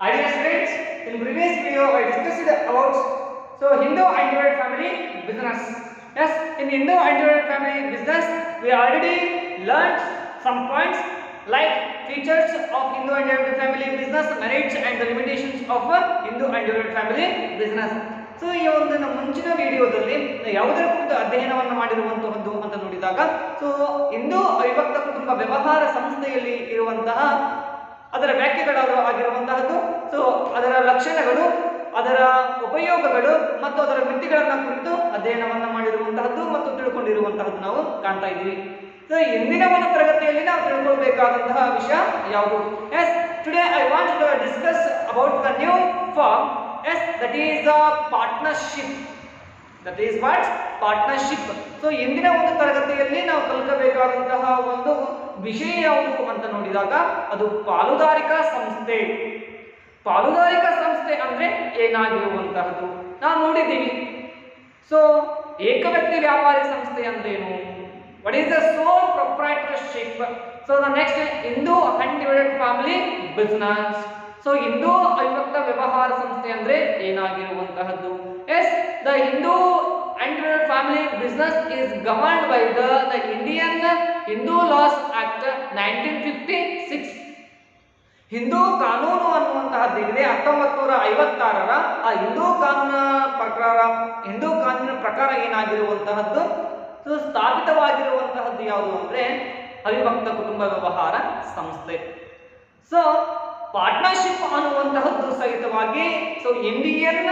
Ideal students, in previous video I discussed about so Hindu and family business. Yes, in Hindu and family business we already learned some points like features of Hindu and family business, merits and the limitations of a Hindu and family business. So ಈ ಒಂದು ನಮ್ಮ ಮುಂಚಿನ ವಿಡಿಯೋದಲ್ಲಿ ಯಾವುದರ ಕುರಿತು ಅಧ್ಯಯನವನ್ನು ಮಾಡಿರುವಂತಹದ್ದು ಅಂತ ನೋಡಿದಾಗ ಸೊ ಹಿಂದೂ ಅವಿಭಕ್ತ ಕುಟುಂಬ ವ್ಯವಹಾರ ಸಂಸ್ಥೆಯಲ್ಲಿ ಇರುವಂತಹ ಅದರ ವ್ಯಾಖ್ಯೆಗಳು ಆಗಿರುವಂತಹದ್ದು ಸೊ ಅದರ ಲಕ್ಷಣಗಳು ಅದರ ಉಪಯೋಗಗಳು ಮತ್ತು ಅದರ ಮಿತಿಗಳನ್ನ ಕುರಿತು ಅಧ್ಯಯನವನ್ನ ಮಾಡಿರುವಂತಹದ್ದು ಮತ್ತು ತಿಳ್ಕೊಂಡಿರುವಂತಹದ್ದು ನಾವು ಕಾಣ್ತಾ ಇದ್ದೀವಿ ಸೊ ಇಂದಿನ ಒಂದು ತರಗತಿಯಲ್ಲಿ ನಾವು ತಿಳ್ಕೊಳ್ಬೇಕಾದಂತಹ ವಿಷಯ ಯಾವುದು yes today I want to discuss about the new form as that is a partnership that is what partnership so ಇಂದಿನ ಒಂದು ತರಗತಿಯಲ್ಲಿ ನಾವು ಕಲಿಸಬೇಕಾದಂತಹ ಒಂದು ವಿಷಯ ಯಾವುದು ಅಂತ ನೋಡಿದಾಗ ಅದು ಪಾಲುದಾರಿಕಾ ಸಂಸ್ಥೆ ಪಾಲುದಾರಿಕಾ ಸಂಸ್ಥೆ ಅಂದ್ರೆ ಏನಾಗಿರುವಂತಹದ್ದು ನಾವು ನೋಡಿದ್ದೀವಿ ಸೊ ಏಕವ್ಯಕ್ತಿ ವ್ಯಾಪಾರಿ ಸಂಸ್ಥೆ ಅಂದ್ರೇನು what is the sole proprietorship so the next Hindu undivided family business so ಹಿಂದೂ ಅವಿಭಕ್ತ ವ್ಯವಹಾರ ಸಂಸ್ಥೆ ಅಂದ್ರೆ ಏನಾಗಿರುವಂತಹದ್ದು as the Hindu undivided family business is governed by the the Indian Hindu laws act nineteen fifty six ಹಿಂದೂ ಕಾನೂನು ಅನ್ನುವಂತಹದ್ದು ಏನಿದೆ ಹತ್ತೊಂಬತ್ತು ನೂರ ಐವತ್ತಾರರ ಆ ಹಿಂದೂ ಕಾನೂನ ಪ್ರಕಾರ ಹಿಂದೂ ಕಾನೂನಿನ ಪ್ರಕಾರ ಏನಾಗಿರುವಂತಹದ್ದು ಸೊ ಸ್ಥಾಪಿತವಾಗಿರುವಂತಹದ್ದು ಯಾವುದು ಅಂದ್ರೆ ಅವಿಭಕ್ತ ಕುಟುಂಬ ವ್ಯವಹಾರ ಸಂಸ್ಥೆ ಸೊ ಪಾರ್ಟ್ನರ್ಶಿಪ್ ಅನ್ನುವಂತಹದ್ದು ಸಹಿತವಾಗಿ ಸೊ ಇಂಡಿಯನ್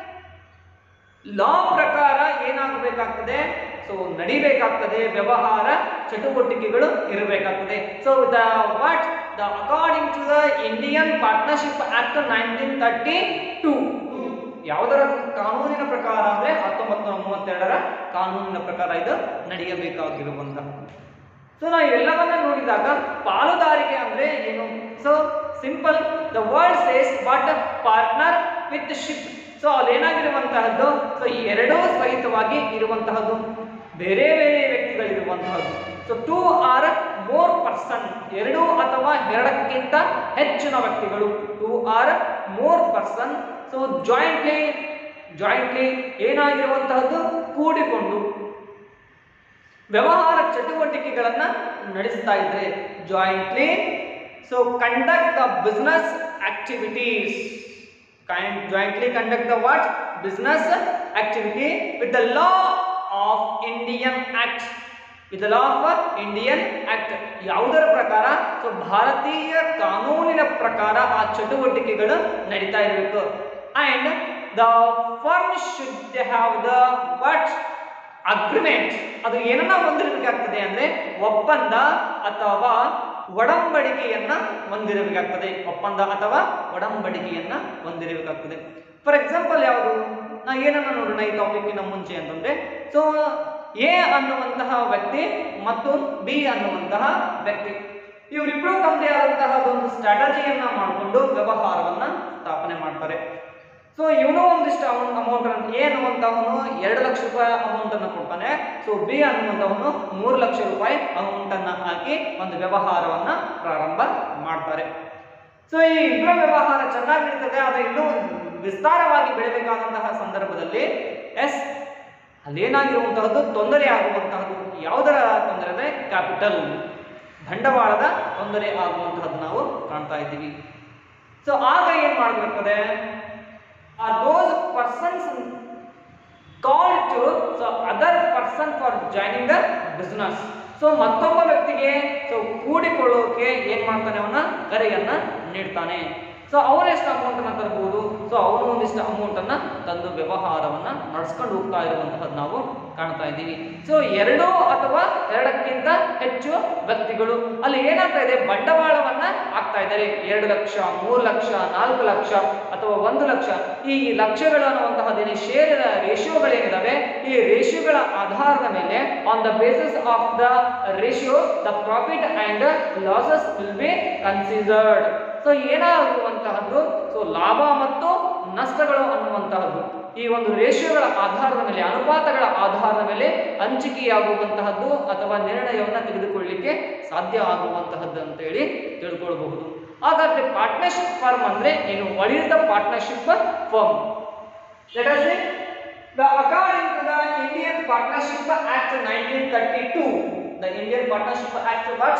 ಲಾ ಪ್ರಕಾರ ಏನಾಗಬೇಕಾಗ್ತದೆ ಸೊ ನಡಿಬೇಕಾಗ್ತದೆ ವ್ಯವಹಾರ ಚಟುವಟಿಕೆಗಳು ಇರಬೇಕಾಗ್ತದೆ so the what the according to the Indian partnership act nineteen thirty two ಯಾವುದರ ಕಾನೂನಿನ ಪ್ರಕಾರ ಅಂದ್ರೆ ಹತ್ತೊಂಬತ್ತು ನೂರ ಮೂವತ್ತೆರಡರ ಕಾನೂನಿನ ಪ್ರಕಾರ ಇದು ನಡೆಯಬೇಕಾಗಿರುವಂತಹ ಸೊ ನಾವು ಎಲ್ಲವನ್ನ ನೋಡಿದಾಗ ಪಾಲುದಾರಿಕೆ ಅಂದ್ರೆ ಏನು so simple the word says but partner with ship so ಅಲ್ಲಿ ಏನಾಗಿರುವಂತಹದ್ದು ಸೊ ಈ ಎರಡೂ ಸಹಿತವಾಗಿ ಇರುವಂತಹದ್ದು ಬೇರೆ ಬೇರೆ ವ್ಯಕ್ತಿಗಳಿರುವಂತಹದ್ದು so two or more person ಎರಡು ಅಥವಾ ಎರಡಕ್ಕಿಂತ ಹೆಚ್ಚಿನ ವ್ಯಕ್ತಿಗಳು two or more person so jointly jointly ಏನಾಗಿರುವಂತಹದ್ದು ಕೂಡಿಕೊಂಡು ವ್ಯವಹಾರ ಚಟುವಟಿಕೆಗಳನ್ನ ನಡೆಸ್ತಾ ಇದ್ರೆ jointly so conduct the business activities kind jointly conduct the what business activity with the law of Indian Act with the law of Indian Act ಯಾವುದರ ಪ್ರಕಾರ so ಭಾರತೀಯ ಕಾನೂನಿನ ಪ್ರಕಾರ ಆ ಚಟುವಟಿಕೆಗಳು ನಡೀತಾ ಇರಬೇಕು and the firm should have the what agreement ಅದು ಏನನ್ನ ಹೊಂದಿರಬೇಕಾಗ್ತದೆ ಅಂದ್ರೆ ಒಪ್ಪಂದ ಅಥವಾ ಒಡಂಬಡಿಕೆಯನ್ನ ಹೊಂದಿರಬೇಕಾಗ್ತದೆ ಒಪ್ಪಂದ ಅಥವಾ ಒಡಂಬಡಿಕೆಯನ್ನ ಹೊಂದಿರಬೇಕಾಗ್ತದೆ ಫಾರ್ ಎಕ್ಸಾಂಪಲ್ ಯಾವುದು ನಾ ಏನನ್ನ ನೋಡೋಣ ಈ ಟಾಪಿಕ್ಕಿನ ಮುಂಚೆ ಅಂತಂದ್ರೆ ಸೊ ಎ ಅನ್ನುವಂತಹ ವ್ಯಕ್ತಿ ಮತ್ತು ಬಿ ಅನ್ನುವಂತಹ ವ್ಯಕ್ತಿ ಇವರಿಬ್ಬರು ತಮ್ಮದೇ ಆದಂತಹ ಒಂದು ಸ್ಟ್ರಾಟಜಿಯನ್ನ ಮಾಡಿಕೊಂಡು ವ್ಯವಹಾರವನ್ನ ಸ್ಥಾಪನೆ ಮಾಡ್ತಾರೆ ಸೊ ಇವನು ಒಂದಿಷ್ಟು ಅಮೌಂಟ್ ಎ ಅನ್ನುವಂಥವನು ಎರಡು ಲಕ್ಷ ರೂಪಾಯಿ ಅಮೌಂಟ್ ಅನ್ನು ಕೊಡ್ತಾನೆ ಸೊ ಬಿ ಅನ್ನುವಂಥವನು ಮೂರು ಲಕ್ಷ ರೂಪಾಯಿ ಅಮೌಂಟ್ ಅನ್ನ ಹಾಕಿ ಒಂದು ವ್ಯವಹಾರವನ್ನ ಪ್ರಾರಂಭ ಮಾಡ್ತಾರೆ ಸೊ ಈ ಇಬ್ಬರ ವ್ಯವಹಾರ ಚೆನ್ನಾಗಿ ನಡೀತದೆ ಆದರೆ ಇನ್ನೂ ವಿಸ್ತಾರವಾಗಿ ಬೆಳೆಬೇಕಾದಂತಹ ಸಂದರ್ಭದಲ್ಲಿ ಎಸ್ ಅಲ್ಲೇನಾಗಿರುವಂತಹದ್ದು ತೊಂದರೆ ಆಗುವಂತಹದ್ದು ಯಾವುದರ ತೊಂದರೆ ಅಂದರೆ ಕ್ಯಾಪಿಟಲ್ ಬಂಡವಾಳದ ತೊಂದರೆ ಆಗುವಂತಹದ್ದು ನಾವು ಕಾಣ್ತಾ ಇದ್ದೀವಿ ಸೊ ಆಗ ಏನ್ ಮಾಡಬೇಕಾದ್ರೆ are those persons called to so other person for joining the business so ಮತ್ತೊಬ್ಬ ವ್ಯಕ್ತಿಗೆ ಸೊ ಕೂಡಿಕೊಳ್ಳೋಕೆ ಏನ್ ಮಾಡ್ತಾನೆ ಅವನ ಕರೆಯನ್ನ ನೀಡ್ತಾನೆ ಸೊ ಅವನು ಎಷ್ಟು ಅಮೌಂಟ್ ಅನ್ನ ತರಬಹುದು ಸೊ ಅವನು ಒಂದಿಷ್ಟು ಅಮೌಂಟ್ ಅನ್ನ ತಂದು ವ್ಯವಹಾರವನ್ನ ನಡ್ಸ್ಕೊಂಡು ಹೋಗ್ತಾ ಇರುವಂತಹದ್ದು ನಾವು ಕಾಣ್ತಾ ಇದ್ದೀವಿ ಸೊ ಎರಡು ಅಥವಾ ಎರಡಕ್ಕಿಂತ ಹೆಚ್ಚು ವ್ಯಕ್ತಿಗಳು ಅಲ್ಲಿ ಏನಾಗ್ತಾ ಇದೆ ಬಂಡವಾಳವನ್ನ ಹಾಕ್ತಾ ಇದ್ದಾರೆ ಎರಡು ಲಕ್ಷ ಮೂರು ಲಕ್ಷ ನಾಲ್ಕು ಲಕ್ಷ ಅಥವಾ ಒಂದು ಲಕ್ಷ ಈ ಲಕ್ಷಗಳು ಅನ್ನುವಂತಹದ್ದೇನೆ ಶೇರ್ ರೇಷಿಯೋಗಳೇನಿದಾವೆ ಈ ರೇಷಿಯೋಗಳ ಆಧಾರದ ಮೇಲೆ on the basis of the ratio the profit and losses will be considered so ಏನಾಗುವಂತಹದ್ದು ಸೊ ಲಾಭ ಮತ್ತು ನಷ್ಟಗಳು ಅನ್ನುವಂತಹದ್ದು ಈ ಒಂದು ರೇಷಿಯೋಗಳ ಆಧಾರದ ಮೇಲೆ ಅನುಪಾತಗಳ ಆಧಾರದ ಮೇಲೆ ಹಂಚಿಕೆಯಾಗುವಂತಹದ್ದು ಅಥವಾ ನಿರ್ಣಯವನ್ನು ತೆಗೆದುಕೊಳ್ಳಲಿಕ್ಕೆ ಸಾಧ್ಯ ಆಗುವಂತಹದ್ದು ಅಂತೇಳಿ ತಿಳ್ಕೊಳ್ಬಹುದು ಹಾಗಾದ್ರೆ ಪಾರ್ಟ್ನರ್ಶಿಪ್ ಫರ್ಮ್ ಅಂದ್ರೆ ಏನು what is the partnership firm let us The according to the Indian Partnership Act 1932, the Indian Partnership Act what?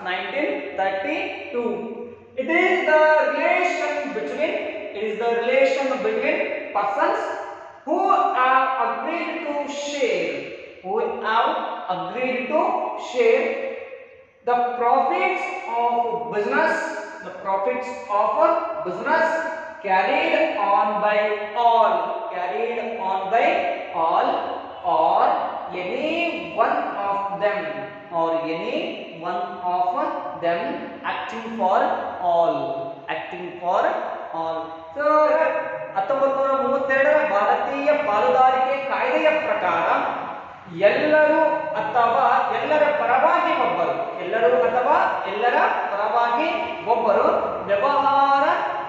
1932. It is the relation between it is the relation between persons who have agreed to share who have agreed to share the profits of business the profits of business carried on by all carried on by all or any one of them or any one of them acting for all acting for all so ಹತ್ತೊಂಬತ್ತು ನೂರ ಮೂವತ್ತೆರಡರ ಭಾರತೀಯ ಪಾಲುದಾರಿಕೆ ಕಾಯ್ದೆಯ ಪ್ರಕಾರ ಎಲ್ಲರೂ ಅಥವಾ ಎಲ್ಲರ ಪರವಾಗಿ ಒಬ್ಬರು ಎಲ್ಲರೂ ಅಥವಾ ಎಲ್ಲರ ಪರವಾಗಿ ಒಬ್ಬರು ವ್ಯವಹಾರ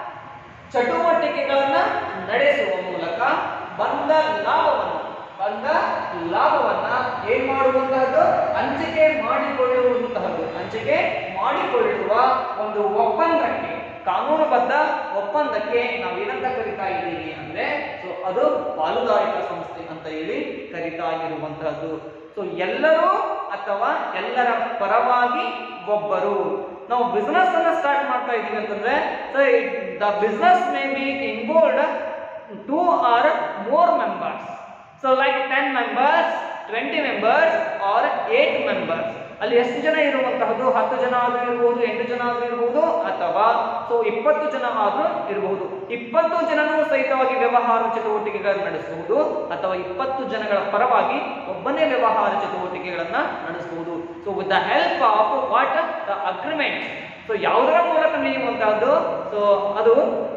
ಚಟುವಟಿಕೆಗಳನ್ನ ನಡೆಸುವ ಮೂಲಕ ಬಂದ ಲಾಭವನ್ನು ಬಂದ ಲಾಭವನ್ನ ಏನ್ ಮಾಡುವಂತಹದ್ದು ಹಂಚಿಕೆ ಮಾಡಿಕೊಳ್ಳುವಂತಹದ್ದು ಹಂಚಿಕೆ ಮಾಡಿಕೊಳ್ಳುವ ಒಂದು ಒಪ್ಪಂದಕ್ಕೆ ಕಾನೂನುಬದ್ಧ ಒಪ್ಪಂದಕ್ಕೆ ನಾವೇನಂತ ಕರಿತಾ ಇದ್ದೀವಿ ಅಂದ್ರೆ ಸೊ ಅದು ಪಾಲುದಾರಿಕಾ ಸಂಸ್ಥೆ ಅಂತ ಹೇಳಿ ಕರಿತಾ ಇರುವಂತಹದ್ದು ಸೊ ಎಲ್ಲರೂ ಅಥವಾ ಎಲ್ಲರ ಪರವಾಗಿ ಒಬ್ಬರು ನಾವು ಬಿಸ್ನೆಸ್ ಅನ್ನ ಸ್ಟಾರ್ಟ್ ಮಾಡ್ತಾ ಇದ್ದೀವಿ ಅಂತಂದ್ರೆ so the business may be involved two or more members so like ten members twenty members or eight members ಅಲ್ಲಿ ಎಷ್ಟು ಜನ ಇರುವಂತಹದ್ದು ಹತ್ತು ಜನ ಆದ್ರೂ ಇರಬಹುದು ಎಂಟು ಜನ ಆದ್ರೂ ಇರಬಹುದು ಅಥವಾ ಸೊ ಇಪ್ಪತ್ತು ಜನ ಆದ್ರೂ ಇರಬಹುದು ಇಪ್ಪತ್ತು ಜನನೂ ಸಹಿತವಾಗಿ ವ್ಯವಹಾರ ಚಟುವಟಿಕೆಗಳನ್ನು ನಡೆಸಬಹುದು ಅಥವಾ ಇಪ್ಪತ್ತು ಜನಗಳ ಪರವಾಗಿ ಒಬ್ಬನೇ ವ್ಯವಹಾರ ಚಟುವಟಿಕೆಗಳನ್ನ ನಡೆಸಬಹುದು so with the help of what the agreement so ಯಾವುದರ ಮೂಲಕ ನಡೆಯುವಂತಹದ್ದು ಸೊ ಅದು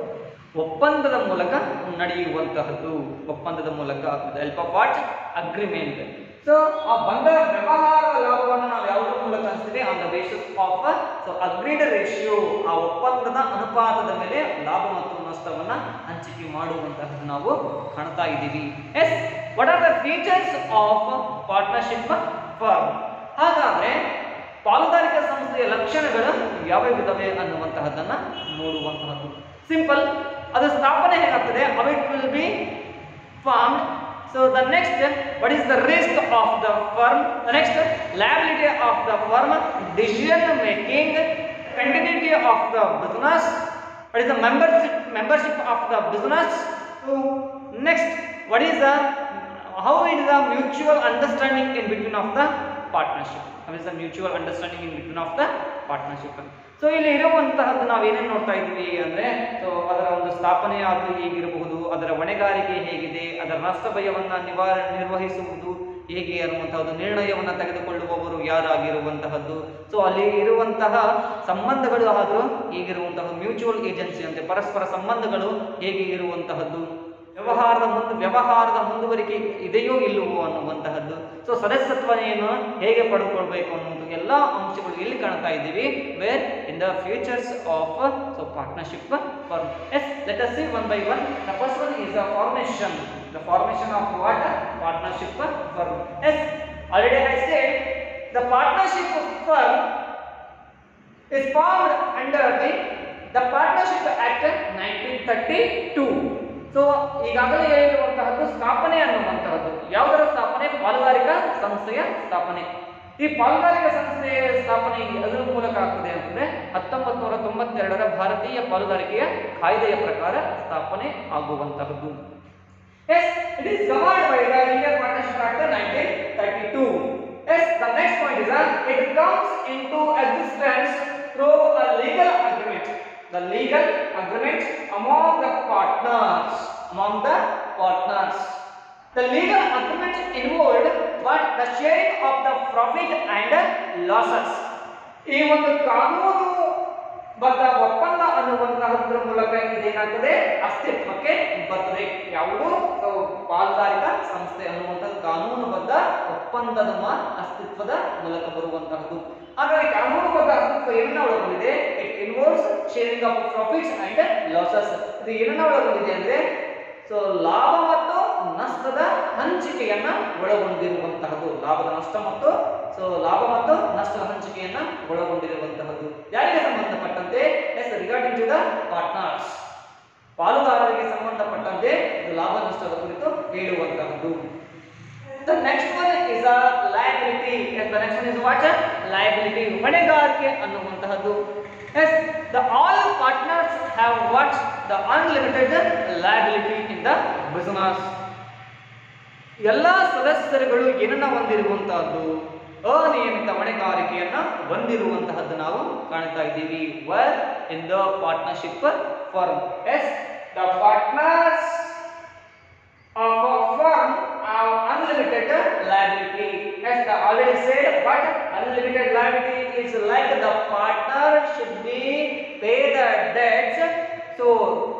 ಒಪ್ಪಂದದ ಮೂಲಕ ನಡೆಯುವಂತಹದ್ದು ಒಪ್ಪಂದದ ಮೂಲಕ help of what agreement so ಆ ಬಂದ ವ್ಯವಹಾರದ ಲಾಭವನ್ನು ನಾವು ಯಾವುದರ ಮೂಲಕ ಅನಿಸ್ತೀವಿ on the basis of so agreed ratio ಆ ಒಪ್ಪಂದದ ಅನುಪಾತದ ಮೇಲೆ ಲಾಭ ಮತ್ತು ನಷ್ಟವನ್ನ ಹಂಚಿಕೆ ಮಾಡುವಂತಹದ್ದು ನಾವು ಕಾಣ್ತಾ ಇದ್ದೀವಿ yes what are the features of partnership firm ಹಾಗಾದ್ರೆ ಪಾಲುದಾರಿಕಾ ಸಂಸ್ಥೆಯ ಲಕ್ಷಣಗಳು ಯಾವ್ಯಾವಿದಾವೆ ಅನ್ನುವಂತಹದ್ದನ್ನ ನೋಡುವಂತಹದ್ದು ಸಿಂಪಲ್ ಅದು ಸ್ಥಾಪನೆ ಹೇಗಾಗ್ತದೆ how it will be form so the next what is the risk of the firm the next liability of the firm decision making continuity of the business what is the membership membership of the business next what is the how it is a mutual understanding in between of the partnership how is the mutual understanding in between of the partnership so ಇಲ್ಲಿ ಇರುವಂತಹದ್ದು ನಾವು ಏನೇನು ನೋಡ್ತಾ ಇದ್ದೀವಿ ಅಂದ್ರೆ so ಅದರ ಒಂದು ಸ್ಥಾಪನೆ ಆದರೂ ಹೇಗಿರಬಹುದು ಅದರ ಹೊಣೆಗಾರಿಕೆ ಹೇಗಿದೆ ಅದರ ನಷ್ಟ ಭಯವನ್ನ ನಿವಾರ ನಿರ್ವಹಿಸುವುದು ಹೇಗೆ ಅನ್ನುವಂತಹದ್ದು ನಿರ್ಣಯವನ್ನ ತೆಗೆದುಕೊಳ್ಳುವವರು ಯಾರಾಗಿರುವಂತಹದ್ದು ಸೊ ಅಲ್ಲಿ ಇರುವಂತಹ ಸಂಬಂಧಗಳು ಆದರೂ ಹೇಗಿರುವಂತಹದ್ದು ಮ್ಯೂಚುವಲ್ ಏಜೆನ್ಸಿ ಅಂತೆ ಪರಸ್ಪರ ಸಂಬಂಧಗಳು ಹೇಗೆ ಇರುವಂತಹದ್ದು ವ್ಯವಹಾರದ ಮುಂದೆ ವ್ಯವಹಾರದ ಮುಂದುವರಿಕೆ ಇದೆಯೋ ಇಲ್ಲವೋ ಅನ್ನುವಂತಹದ್ದು ಸೊ ಸದಸ್ಯತ್ವವನ್ನು ಹೇಗೆ ಪಡ್ಕೊಳ್ಬೇಕು ಅನ್ನೋದು ಎಲ್ಲ ಅಂಶಗಳು ಎಲ್ಲಿ ಕಾಣ್ತಾ ಇದ್ದೀವಿ where in the futures of so partnership form yes let us see one by one the first one is the formation the formation of what partnership firm as already I said the partnership firm is formed under the the Partnership Act 1932. So ಈಗಾಗಲೇ ಹೇಳಿರುವಂತಹದ್ದು ಸ್ಥಾಪನೆ ಅನ್ನುವಂತಹದ್ದು ಯಾವುದರ ಸ್ಥಾಪನೆ ಪಾಲುದಾರಿಕಾ ಸಂಸ್ಥೆಯ ಸ್ಥಾಪನೆ ಈ ಪಾಲುದಾರಿಕಾ ಸಂಸ್ಥೆಯ ಸ್ಥಾಪನೆ ಅದರ ಮೂಲಕ ಆಗ್ತದೆ ಅಂತಂದ್ರೆ ಹತ್ತೊಂಬತ್ತು ನೂರ ತೊಂಬತ್ತೆರಡರ ಭಾರತೀಯ ಪಾಲುದಾರಿಕೆಯ ಕಾಯ್ದೆಯ ಪ್ರಕಾರ ಸ್ಥಾಪನೆ ಆಗುವಂತಹದ್ದು Yes, it is governed by the Indian Partnership Act 1932. Yes, the next point is that it comes into existence through a legal agreement. The legal agreement among the partners. Among the partners. The legal agreement involved what the sharing of the profit and losses. ಈ ಒಂದು ಕಾನೂನು ಬದ್ಧ ಒಪ್ಪಂದ ಅನ್ನುವಂತಹದ್ರ ಮೂಲಕ ಇದೇನಾಗ್ತದೆ ಅಸ್ತಿತ್ವಕ್ಕೆ ಬರ್ತದೆ ಯಾವುದು so, ಪಾಲುದಾರಿಕಾ ಸಂಸ್ಥೆ ಅನ್ನುವಂಥದ್ದು ಕಾನೂನುಬದ್ಧ ಒಪ್ಪಂದದ ಮ- ಅಸ್ತಿತ್ವದ ಮೂಲಕ ಬರುವಂತಹದ್ದು ಹಾಗಾಗಿ ಕಾನೂನುಬದ್ಧ ಅಸ್ತಿತ್ವ ಏನನ್ನ ಒಳಗೊಂಡಿದೆ it involves sharing of profits and losses ಇದು ಏನನ್ನ ಒಳಗೊಂಡಿದೆ ಅಂದ್ರೆ ಸೊ ಲಾಭ ಮತ್ತು ನಷ್ಟದ ಹಂಚಿಕೆಯನ್ನ ಒಳಗೊಂಡಿರುವಂತಹದ್ದು ಲಾಭದ ನಷ್ಟ ಮತ್ತು ಸೊ ಲಾಭ ಮತ್ತು ನಷ್ಟದ ಹಂಚಿಕೆಯನ್ನ ಒಳಗೊಂಡಿರುವಂತಹದ್ದು ಯಾರಿಗೆ ಸಂಬಂಧಪಟ್ಟಂತೆ as regarding to the partners ಪಾಲುದಾರರಿಗೆ ಸಂಬಂಧಪಟ್ಟಂತೆ ಇದು ಲಾಭ ನಷ್ಟದ ಕುರಿತು ಹೇಳುವಂತಹದ್ದು The next one is a liability. Yes, the next one is what? Liability. ಹೊಣೆಗಾರಿಕೆ ಅನ್ನುವಂತಹದ್ದು Yes, the all partners have what? The unlimited liability in the business. ಎಲ್ಲ ಸದಸ್ಯರುಗಳು ಏನನ್ನ ಹೊಂದಿರುವಂತಹದ್ದು ಅನಿಯಮಿತ ಹೊಣೆಗಾರಿಕೆಯನ್ನ ಹೊಂದಿರುವಂತಹದ್ದು ನಾವು ಕಾಣ್ತಾ ಇದ್ದೀವಿ where in the partnership firm as the partners of a firm have unlimited liability. As I already said, but unlimited liability is like the partner should be pay the debts. So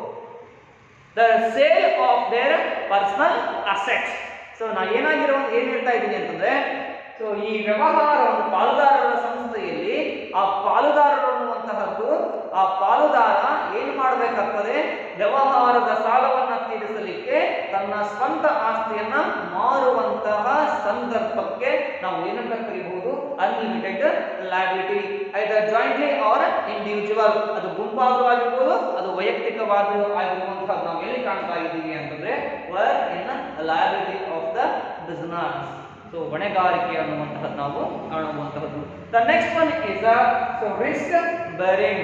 the sale of their personal assets. So ನಾ ಏನಾಗಿರೋ ಏನ್ ಹೇಳ್ತಾ ಇದ್ದೀನಿ ಅಂತಂದ್ರೆ so ಈ ವ್ಯವಹಾರ ಒಂದು ಪಾಲುದಾರರ ಸಂಸ್ಥೆಯಲ್ಲಿ ಆ ಪಾಲುದಾರರು ಅನ್ನುವಂತಹದ್ದು ಆ ಪಾಲುದಾರ ಏನ್ ಮಾಡಬೇಕಾಗ್ತದೆ ವ್ಯವಹಾರದ ಸಾಲವನ್ನ ತೀರಿಸಲಿಕ್ಕೆ ತನ್ನ ಸ್ವಂತ ಆಸ್ತಿಯನ್ನ ಮಾರುವಂತಹ ಸಂದರ್ಭಕ್ಕೆ ನಾವು ಏನಂತ ಕರೀಬಹುದು unlimited liability either jointly or individual ಅದು ಗುಂಪಾದ್ರೂ ಆಗಿರ್ಬೋದು ಅದು ವೈಯಕ್ತಿಕವಾದ್ರೂ ಆಗಿರುವಂತಹ ನಾವು ಎಲ್ಲಿ ಕಾಣ್ತಾ ಇದ್ದೀವಿ ಅಂತಂದ್ರೆ where in liability of the business so ಹೊಣೆಗಾರಿಕೆ ಅನ್ನುವಂತಹದ್ದು ನಾವು ಕಾಣುವಂತಹದ್ದು the next one is so risk bearing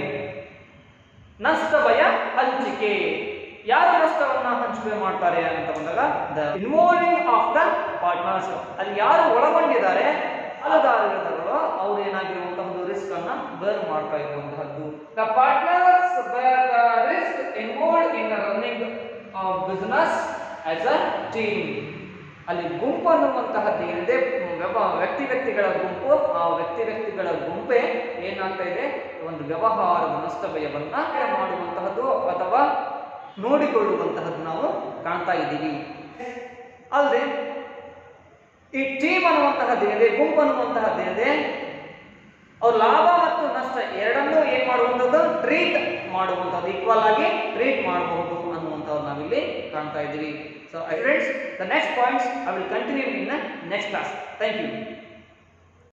ನಷ್ಟ ಭಯ ಹಂಚಿಕೆ ಯಾರು ನಷ್ಟವನ್ನ ಹಂಚಿಕೆ ಮಾಡ್ತಾರೆ ಅಂತ ಬಂದಾಗ the involving of the partners ಅಲ್ಲಿ ಯಾರು ಒಳಗೊಂಡಿದ್ದಾರೆ ಪಾಲುದಾರರು ಅವ್ರು ಏನಾಗಿರುವಂತಹ ಒಂದು ರಿಸ್ಕ್ ಅನ್ನ ಬೇರ್ ಮಾಡ್ತಾ ಇರುವಂತಹದ್ದು the partners bear the risk involve in running business as a team ಅಲ್ಲಿ ಗುಂಪು ಅನ್ನುವಂತಹದ್ದು ಏನಿದೆ ವ್ಯವ- ವ್ಯಕ್ತಿ ವ್ಯಕ್ತಿಗಳ ಗುಂಪು ಆ ವ್ಯಕ್ತಿ ವ್ಯಕ್ತಿಗಳ ಗುಂಪೇ ಏನಾಗ್ತಾ ಇದೆ ಒಂದು ವ್ಯವಹಾರದ ನಷ್ಟ ಭಯವನ್ನ ಮಾಡುವಂತಹದ್ದು ಅಥವಾ ನೋಡಿಕೊಳ್ಳುವಂತಹದ್ದು ನಾವು ಕಾಣ್ತಾ ಇದ್ದೀವಿ ಅಲ್ಲದೆ ಈ ಟೀಮ್ ಅನ್ನುವಂತಹದ್ದು ಏನಿದೆ ಗುಂಪು ಅನ್ನುವಂತಹದ್ದು ಏನಿದೆ ಅವ್ರು ಲಾಭ ಮತ್ತು ನಷ್ಟ ಎರಡನ್ನೂ ಏನ್ ಮಾಡುವಂಥದ್ದು ಟ್ರೀಟ್ ಮಾಡುವಂಥದ್ದು ಈಕ್ವಲ್ ಆಗಿ ಟ್ರೀಟ್ ಮಾಡಬಹುದು ಅನ್ನುವಂಥದ್ದು ನಾವಿಲ್ಲಿ ಕಾಣ್ತಾ ಇದ್ದೀವಿ so friends the next points I will continue in next class thank you